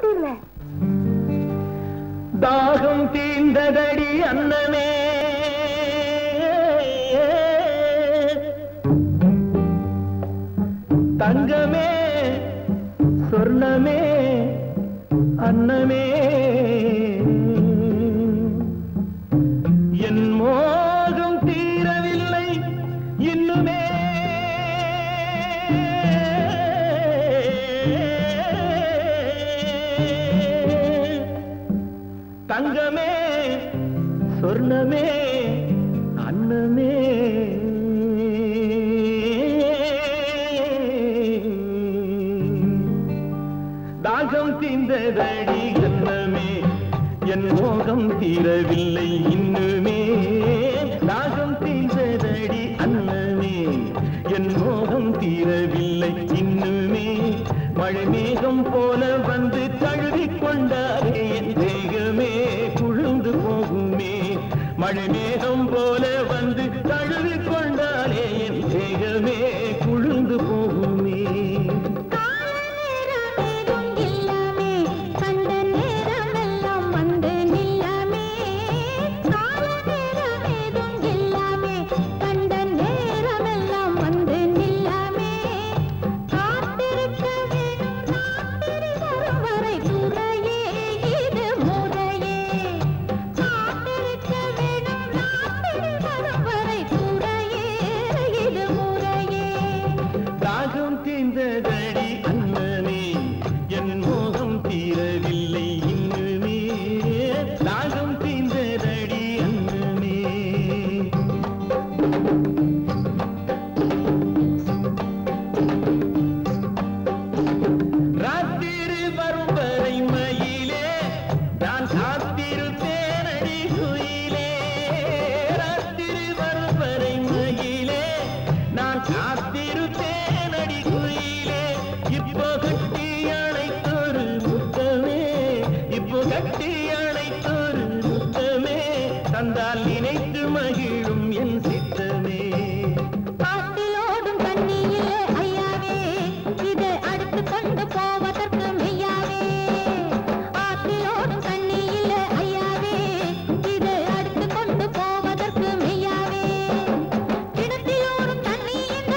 புரியுதுல தாகம் தீர்ந்ததடி அண்ணனே தங்கமே சொர்ணமே அன்னமே என் மோகம் தீரவில்லை இன்னுமே தங்கமே சொர்ணமே அன்னமே தாகம் தீர்ந்ததடி கண்ணமே என் மோகம் தீரவில்லை இன்னுமே தாகம் தீர்ந்ததடி அன்னமே என் மோகம் தீரவில்லை இன்னுமே மழை மேகம் போல வந்து தழுவிக் கொண்டாரே என் தேகமே குழுந்து போகுமே மழை மேகம் போல வந்து தழுவிக் கொண்டாலே என் தேகமே குழுந்து போகுமே தாகம் தீர்ந்ததடி அண்ணனே என் மோகம் தீரவில்லை இன்னுமே தாகம் தீர்ந்ததடி அண்ணனே ராத்திரி வரும் வரை மயிலே நான் காத்திருப்பேனடி குயிலே ராத்திரி வரும் வரை மயிலே நான் காத்திருப்பேனடி குயிலே இப்போ கட்டி அணைத்தொரு முத்தமே இப்போ கட்டி அணைத்தொரு முத்தமே தந்தால் நினைத்து மகிழும் என் சித்தமே காட்டிலோடும் தண்ணியிலே ஐயாவே இதை அடுத்து கொண்டு போவதற்கு மெய்யாவே ஆற்றிலோடும் தண்ணியிலே ஐயாவே இதை அடுத்து கொண்டு போவதற்கு மெய்யாவே கிணத்திலோடும் தண்ணி இந்த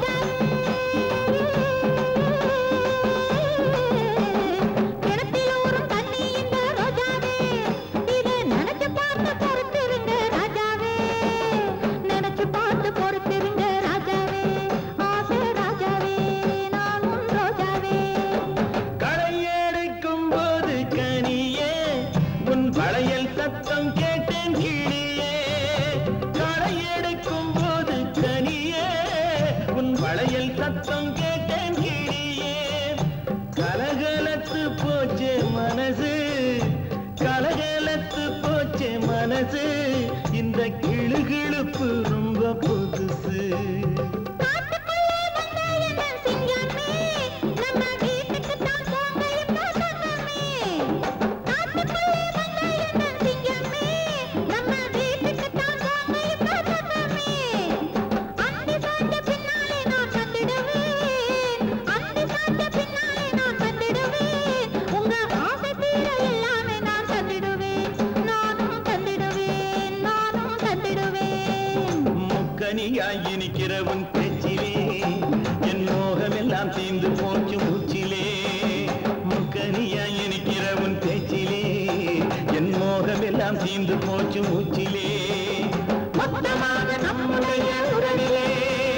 கிணத்திலோடும் தண்ணி இந்த ரோஜாவே இதை நினைச்சு பார்த்து பொறுத்திருங்க ராஜாவே நினைச்சு பார்த்து பொறுத்திருங்க ராஜாவே ஆசை ராஜாவே நான் உன் ரோஜாவே களையெடுக்கும் போது கனியே உன் வளையல் சத்தம் கேட்டேன் கிளியே களையெடுக்கும் போது கனியே உன் வளையல் சத்தம் கேட்டேன் கிளியே கலகலத்து போச்சே மனசு கலகலத்து போச்சே மனசு இந்த கிளுகிழுப்பு ரொம்ப புதுசு காட்டுக்குள்ளே வந்த என் சிங்கமே நம்ம வீட்டுக்கு தான் போங்க இப்போ சொன்னமே காட்டுக்குள்ளே வந்த என் சிங்கமே நம்ம வீட்டுக்கு தான் போங்க இப்போ சொன்னமே அந்தி சாய்ந்த பின்னாலே நான் வந்துடுவேன் அந்தி சாய்ந்த பின்னாலே நான் வந்துடுவேன் உங்க ஆசை தீர எல்லாமே நான் தந்திடுவேன் நானும் தந்திடுவேன் நானும் தந்திடுவேன் முக்கனியாய் இனிக்கிற உன் பேச்சிலே என் மோகமெல்லாம் தீந்து போச்சு மூச்சிலே முக்கனியாய் இனிக்கிற உன் பேச்சிலே என் மோகமெல்லாம் தீந்து போச்சு மூச்சிலே மொத்தமாக நம்முடைய உறவிலே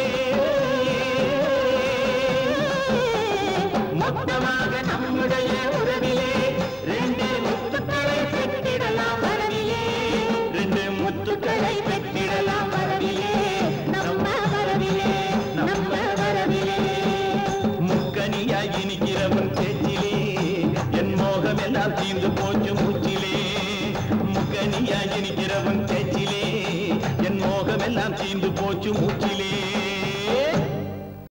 மொத்தமாக நம்முடைய உறவிலே ரெண்டு முத்துக்களை பெற்றிடலாம் வரவிலே ரெண்டு முத்துக்களை பெற்றிடலாம் வரவிலே நம்ம வரவிலே நம்ம வரவிலே முக்கனியாய் இனிக்கிறவன் பேச்சிலே என் மோகமெல்லாம் தீர்ந்து போச்சு